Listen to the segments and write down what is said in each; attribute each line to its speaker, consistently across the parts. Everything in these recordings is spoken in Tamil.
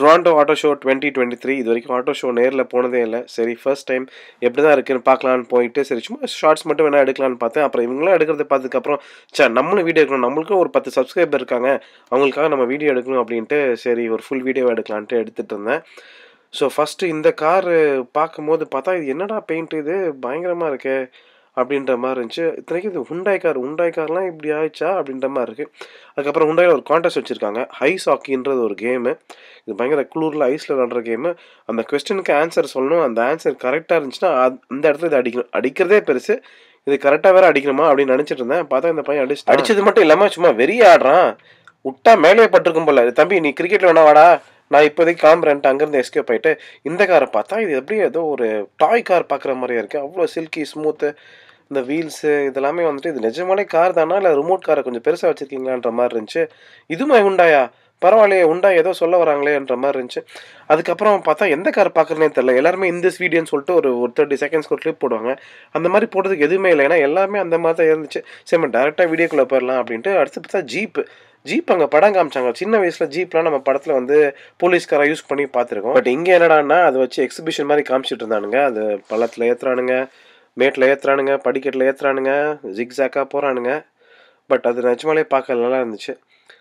Speaker 1: Toronto auto show twenty twenty three இது வரைக்கும் ஆட்டோ ஷோ நேரில் போனதே இல்லை சரி ஃபர்ஸ்ட் டைம் எப்படி தான் இருக்குன்னு பார்க்கலான்னு போயிட்டு சரி சும்மா ஷார்ட்ஸ் மட்டும் வேணால் எடுக்கலான்னு பார்த்தேன் அப்புறம் இவங்களாம் எடுக்கிறத பார்த்ததுக்கப்புறம் சே நம்மளும் வீடியோ எடுக்கணும் நம்மளுக்கும் ஒரு பத்து சப்ஸ்கிரைபர் இருக்காங்க அவங்களுக்காக நம்ம வீடியோ எடுக்கணும் அப்படின்ட்டு சரி ஒரு ஃபுல் வீடியோ எடுக்கலான்ட்டு எடுத்துகிட்டு இருந்தேன் ஸோ ஃபஸ்ட்டு இந்த காரு பார்க்கும்போது பார்த்தா இது என்னடா பெயிண்ட் இது பயங்கரமாக இருக்கே அப்படின்ற மாதிரி இருந்துச்சு இத்தனைக்கும் இது ஹுண்டாய் கார் ஹுண்டாய் கார்லாம் இப்படி ஆயிடுச்சா அப்படின்ற மாதிரி இருக்குது அதுக்கப்புறம் ஹுண்டாயில் ஒரு கான்டெஸ்ட் வச்சுருக்காங்க ஐஸ் ஹாக்கின்றது ஒரு கேமு இது பயங்கர குளூரில் ஐஸில் விளாட்ற கேமு அந்த கொஸ்டினுக்கு ஆன்சர் சொல்லணும் அந்த ஆன்சர் கரெக்டாக இருந்துச்சுன்னா அது- அந்த இடத்துல இது அடிக்கணும் அடிக்கிறதே பெருசு இது கரெக்டாக வேற அடிக்கணுமா அப்படின்னு நினச்சிட்டு இருந்தேன் பார்த்தா இந்த பையன் அடிச்சு அடிச்சது மட்டும் இல்லாமல் சும்மா வெறிய ஆடுறான் விட்டா மேலே பட்டிருக்கும் போல தம்பி நீ கிரிக்கெட்டில் வேணா வாடா நான் இப்போதைக்கு காம்பரன்ட்டு அங்கேருந்து எஸ்கேப் ஆயிட்டு இந்த காரை பார்த்தா இது எப்படியே ஏதோ ஒரு டாய் கார் பார்க்குற மாதிரியே இருக்குது அவ்வளோ சில்கி ஸ்மூத்து இந்த வீல்ஸு இதெல்லாமே வந்துட்டு இது நிஜமாலே கார் தானா இல்லை ரிமோட் காரை கொஞ்சம் பெருசாக வச்சுருக்கீங்களான்ற மாதிரி இருந்துச்சு இதுமா உண்டாயா பரவாயில்லையே உண்டா ஏதோ சொல்ல வராங்களேன்ற மாதிரி இருந்துச்சு அதுக்கப்புறம் பார்த்தா எந்த கார் பார்க்குறனே தெரில எல்லாருமே இந்த வீடியோன்னு சொல்லிட்டு ஒரு ஒரு தேர்ட்டி செகண்ட்ஸ்க்கு ஒரு கிளிப் போடுவாங்க அந்த மாதிரி போடுறதுக்கு எதுவுமே இல்லை ஏன்னா எல்லாமே அந்த மாதிரி தான் இருந்துச்சு சரி நம்ம டேரெக்டாக வீடியோக்குள்ளே போயிடலாம் அப்படின்ட்டு அடுத்து பார்த்தா ஜீப்பு ஜீப் அங்கே படம் காமிச்சாங்க சின்ன வயசில் ஜீப்லாம் நம்ம படத்தில் வந்து போலீஸ்காரை யூஸ் பண்ணி பார்த்துருக்கோம் பட் இங்கே என்னடான்னா அதை வச்சு எக்ஸிபிஷன் மாதிரி காமிச்சிட்டு இருந்தானுங்க அது பள்ளத்தில் ஏற்றுறானுங்க மேட்டில் ஏற்றுறானுங்க படிக்கட்டில் ஏற்றுறானுங்க ஜிக்ஸாக்காக போகிறானுங்க பட் அது நிஜமாலே பார்க்க நல்லா இருந்துச்சு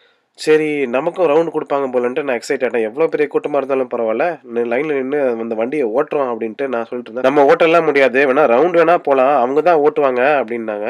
Speaker 1: சரி நமக்கும் ரவுண்ட் கொடுப்பாங்க போலன்ட்டு நான் எக்ஸைட் ஆகிட்டேன் எவ்வளோ பெரிய கூட்டமாக இருந்தாலும் பரவாயில்ல லைனில் நின்று அந்த வண்டியை ஓட்டுறோம் அப்படின்ட்டு நான் சொல்லிட்டு இருந்தேன் நம்ம ஓட்டலாம் முடியாது வேணா ரவுண்ட் வேணா போகலாம் அவங்க தான் ஓட்டுவாங்க அப்படின்னாங்க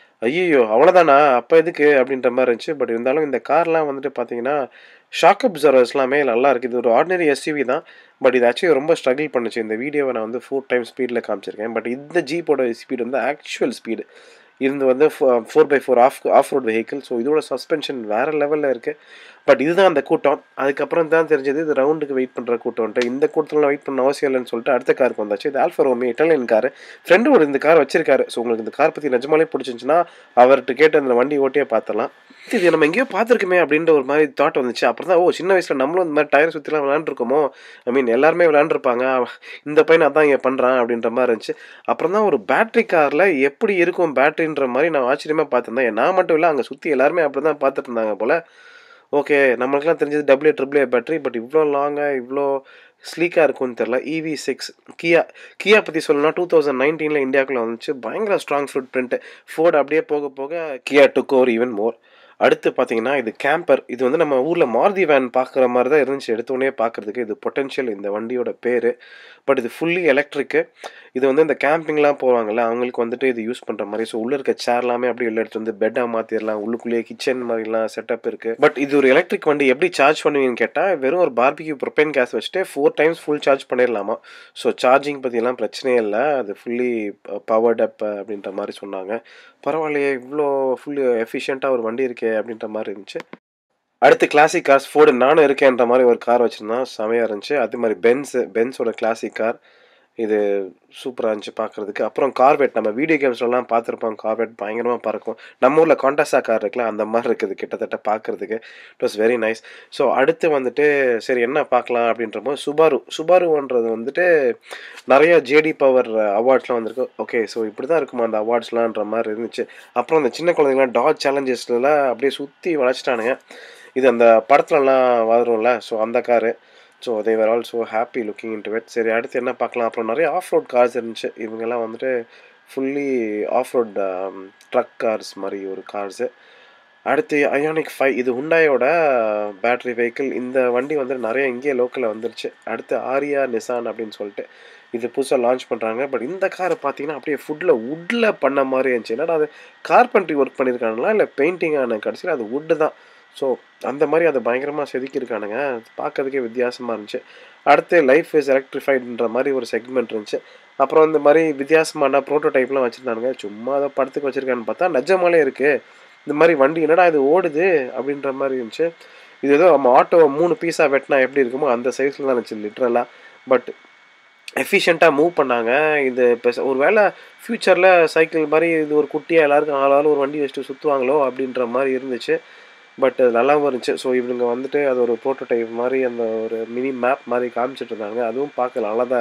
Speaker 1: ஐயோ அவ்வளோதானா அப்போ எதுக்கு அப்படின்ற மாதிரி இருந்துச்சு பட் இருந்தாலும் இந்த கார்லாம் வந்துட்டு பார்த்தீங்கன்னா ஷாக் அப்சர்வர்ஸ் எல்லாமே நல்லா இருக்குது இது ஒரு ஆர்டினரி எஸ்யூவி தான் பட் இது ஆக்சுவலி ரொம்ப ஸ்ட்ரகிள் பண்ணுச்சு இந்த வீடியோவை நான் வந்து ஃபோர் டைம் ஸ்பீடில் காமிச்சிருக்கேன் பட் இந்த ஜீப்போட ஸ்பீடு வந்து ஆக்சுவல் ஸ்பீடு இது வந்து four by four off off road vehicle so இதோட சஸ்பென்ஷன் வேறு லெவலில் இருக்குது பட் இதுதான் அந்த கூட்டம் அதுக்கப்புறம் தான் தெரிஞ்சது இது ரவுண்டுக்கு வெயிட் பண்ணுற கூட்டம்ன்ட்டு இந்த கூட்டத்தில் வெயிட் பண்ண அவசியம் இல்லைன்னு சொல்லிட்டு அடுத்த காருக்கு வந்தாச்சு இது Alfa Romeo Italian car friend ஒரு இந்த கார் வச்சிருக்காரு ஸோ உங்களுக்கு இந்த கார் பற்றி நிஜமாலே பிடிச்சிருந்துச்சுன்னா அவர்கிட்ட கேட்டு அந்த வண்டி ஓட்டியே பார்த்துலாம் இது நம்ம எங்கேயோ பார்த்துருக்குமே அப்படின்ற ஒரு மாதிரி தாட் வந்துச்சு அப்புறம் தான் ஓ சின்ன வயசில் நம்மளும் இந்த மாதிரி டயர் சுற்றிலாம் விளாண்டுருக்கோமோ ஐ மீன் எல்லாருமே விளாண்டுருப்பாங்க இந்த பையன் அதான் இங்கே பண்ணுறான் அப்படின்ற மாதிரி இருந்துச்சு அப்புறம் தான் ஒரு பேட்டரி காரில் எப்படி இருக்கும் பேட்டரின்ற மாதிரி நான் ஆச்சரியமாக பார்த்துருந்தேன் நான் மட்டும் இல்லை அங்கே சுற்றி எல்லாருமே அப்படி தான் பார்த்துட்டு இருந்தாங்க போல் ஓகே நம்மளுக்குலாம் தெரிஞ்சது W triple A battery but இவ்வளோ லாங்காக இவ்வளோ ஸ்லீக்காக இருக்கும்னு தெரில இவி சிக்ஸ் கியா கியா பற்றி சொல்லணும்னா டூ தௌசண்ட் நைன்டீனில் இந்தியாவுக்குள்ள வந்துச்சு பயங்கர ஸ்ட்ராங் ஃபுட் பிரிண்ட் ஃபோர்டு அப்படியே போக போக கியா டுக் ஓவர் ஈவன் மோர் அடுத்து பார்த்தீங்கன்னா இது கேம்பர் இது வந்து நம்ம ஊரில் மாருதி வேன் பார்க்குற மாதிரி தான் இருந்துச்சு எடுத்தோடனே பார்க்குறதுக்கு இது பொட்டென்ஷியல் இந்த வண்டியோட பேர் பட் இது ஃபுல்லி எலக்ட்ரிக்கு இது வந்து இந்த கேம்பிங்லாம் போவாங்கல்ல அவங்களுக்கு வந்துட்டு இது யூஸ் பண்ணுற மாதிரி ஸோ உள்ளே இருக்க சேர் எல்லாமே அப்படியே உள்ள எடுத்து வந்து பெட்டாக மாற்றிடலாம் உள்ளுக்குள்ளேயே கிச்சன் மாதிரிலாம் செட்டப் இருக்குது பட் இது ஒரு எலக்ட்ரிக் வண்டி எப்படி சார்ஜ் பண்ணுவீங்கன்னு கேட்டால் வெறும் ஒரு பார்பிக்யூ ப்ரொப்பேன் கேஸ் வச்சுட்டு ஃபோர் டைம்ஸ் ஃபுல் சார்ஜ் பண்ணிடலாமா ஸோ சார்ஜிங் பற்றியெல்லாம் பிரச்சனையே இல்லை அது ஃபுல்லி பவர்ட் அப் அப்படின்ற மாதிரி சொன்னாங்க பரவாயில்லையே இவ்வளோ ஃபுல்லி எஃபிஷியண்ட்டாக ஒரு வண்டி இருக்கே அப்படின்ற மாதிரி இருந்துச்சு அடுத்து கிளாசிக் கார்ஸ் ஃபோர்டு நானும் இருக்கேன்ற மாதிரி ஒரு கார் வச்சுருந்தான் செமையாக இருந்துச்சு அதே மாதிரி பென்ஸ் பென்ஸோட கிளாசிக் கார் இது சூப்பராக இருந்துச்சு பார்க்குறதுக்கு அப்புறம் கார்வெட் நம்ம வீடியோ கேம்ஸ்லலாம் பார்த்துருப்போம் கார்வெட் பயங்கரமாக பறக்கும் நம்ம ஊரில் காண்டாஸா கார் இருக்குல்ல அந்த மாதிரி இருக்குது கிட்டத்தட்ட பார்க்குறதுக்கு it was very nice so அடுத்து வந்துட்டு சரி என்ன பார்க்கலாம் அப்படின்றப்போ சுபாரு சுபாருன்றது வந்துட்டு நிறைய ஜேடி பவர் அவார்ட்ஸ்லாம் வந்திருக்கு ஓகே ஸோ இப்படி தான் இருக்குமா அந்த அவார்ட்ஸ்லான்ற மாதிரி இருந்துச்சு அப்புறம் அந்த சின்ன குழந்தைங்களாம் டாக் சேலஞ்சஸ்லாம் அப்படியே சுற்றி வளைச்சிட்டானுங்க இது அந்த படத்துலலாம் வரும்ல ஸோ அந்த car so they were all so happy looking into it சரி அடுத்து என்ன பார்க்கலாம் அப்புறம் நிறைய ஆஃப் ரோட் கார்ஸ் இருந்துச்சு இவங்கெல்லாம் வந்துட்டு fully off road truck cars மாதிரி ஒரு கார்ஸு அடுத்து அயானிக் ஃபைவ் இது ஹுண்டாயோட பேட்டரி வெஹிக்கிள் இந்த வண்டி வந்து நிறைய இங்கேயே லோக்கலில் வந்துருச்சு அடுத்து ஆரியா நிசான் அப்படின்னு சொல்லிட்டு இது புதுசாக லான்ச் பண்ணுறாங்க பட் இந்த காரை பார்த்தீங்கன்னா அப்படியே ஃபுட்டில் வுட்டில் பண்ண மாதிரி இருந்துச்சு என்னடா அது கார்பெண்ட்ரி ஒர்க் பண்ணியிருக்காங்களா இல்லை பெயிண்டிங்கான கடைசியில் அது வுட்டு தான் ஸோ அந்த மாதிரி அதை பயங்கரமாக செதுக்கியிருக்கானுங்க பார்க்கறதுக்கே வித்தியாசமாக இருந்துச்சு அடுத்து லைஃப் இஸ் எலக்ட்ரிஃபைடுன்ற மாதிரி ஒரு செக்மெண்ட் இருந்துச்சு அப்புறம் இந்த மாதிரி வித்தியாசமான ப்ரோட்டோடைப்லாம் வச்சுருந்தானுங்க சும்மா அதை படத்துக்கு வச்சுருக்கான்னு பார்த்தா நிஜமாலே இருக்குது இந்த மாதிரி வண்டி என்னடா இது ஓடுது அப்படின்ற மாதிரி இருந்துச்சு இது ஏதோ நம்ம ஆட்டோ மூணு பீஸாக வெட்டினா எப்படி இருக்குமோ அந்த சைஸில் தான் இருந்துச்சு லிட்ரலாக பட் எஃபிஷியண்ட்டாக மூவ் பண்ணாங்க இது இப்போ ஒரு வேளை ஃப்யூச்சரில் சைக்கிள் மாதிரி இது ஒரு குட்டியாக எல்லாருக்கும் ஆளாலும் ஒரு வண்டி வச்சுட்டு சுற்றுவாங்களோ அப்படின்ற மாதிரி இருந்துச்சு பட் அது நல்லாவும் இருந்துச்சு ஸோ இவனுங்க வந்துட்டு அது ஒரு ப்ரோட்டோடைப் மாதிரி அந்த ஒரு மினி மேப் மாதிரி காமிச்சிட்டு இருந்தாங்க அதுவும் பார்க்க நல்லா தான் இருந்துச்சு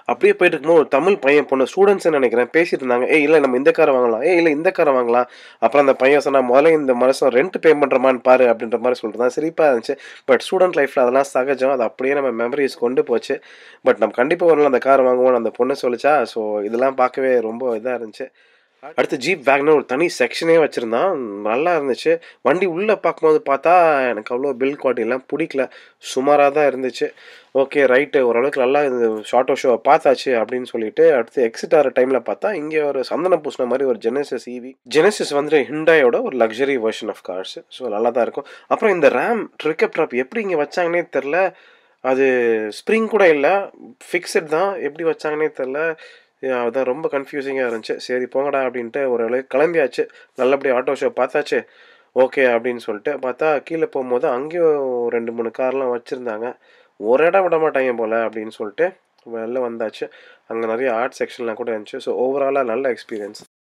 Speaker 1: அப்படியே போயிட்டு இருக்கும்போது ஒரு தமிழ் பையன் பொண்ணு ஸ்டூடெண்ட்ஸ்னு நினைக்கிறேன் பேசிட்டு இருந்தாங்க ஏய் இல்லை நம்ம இந்த காரை வாங்கலாம் ஏய் இல்லை இந்த காரை வாங்கலாம் அப்புறம் அந்த பையன் சொன்னா முதல்ல இந்த மாதம் ரெண்ட் பே பண்ணுறமான்னு பாரு அப்படின்ற மாதிரி சொல்லிட்டு தான் சிரிப்பாக இருந்துச்சு பட் ஸ்டூடெண்ட் லைஃப்பில் அதெல்லாம் சகஜம் அது அப்படியே நம்ம மெமரிஸ் கொண்டு போச்சு பட் நம்ம கண்டிப்பாக ஒரு நாள் அந்த கார் வாங்குவோம் அந்த பொண்ணு சொல்லிச்சா ஸோ இதெல்லாம் பார்க்கவே ரொம்ப இதாக இருந்துச்சு அடுத்து ஜீப் வேக்னர் ஒரு தனி செக்ஷனே வச்சுருந்தான் நல்லா இருந்துச்சு வண்டி உள்ளே பார்க்கும்போது பார்த்தா எனக்கு அவ்வளோ பில் குவாலிட்டிலாம் பிடிக்கல சுமாராக தான் இருந்துச்சு ஓகே ரைட்டு ஓரளவுக்கு நல்லா இந்த ஷார்ட்டோ ஷோவை பார்த்தாச்சு அப்படின்னு சொல்லிட்டு அடுத்து எக்ஸிட் ஆகிற டைமில் பார்த்தா இங்கே ஒரு சந்தனம் பூசின மாதிரி ஒரு ஜெனசிஸ் ஈவி ஜெனசிஸ் வந்து ஹிண்டாயோட ஒரு luxury version of cars so நல்லா தான் இருக்கும் அப்புறம் இந்த ரேம் ட்ரிக்கப் ட்ராப் எப்படி இங்கே வச்சாங்கன்னே தெரில அது ஸ்ப்ரிங் கூட இல்லை ஃபிக்ஸட் தான் எப்படி வச்சாங்கன்னே தெரில அதான் ரொம்ப கன்ஃபியூசிங்காக இருந்துச்சு சரி போங்கடா அப்படின்ட்டு ஒரு அளவுக்கு கிளம்பியாச்சு நல்லபடியாக ஆட்டோ ஷோ பார்த்தாச்சு ஓகே அப்படின்னு சொல்லிட்டு பார்த்தா கீழே போகும்போது அங்கேயும் ரெண்டு மூணு கார்லாம் வச்சுருந்தாங்க ஒரு இடம் விட மாட்டாங்க போல் அப்படின்னு சொல்லிட்டு வெளில வந்தாச்சு அங்கே நிறைய ஆர்ட் செக்ஷன்லாம் கூட இருந்துச்சு ஸோ ஓவராலாக நல்ல எக்ஸ்பீரியன்ஸ்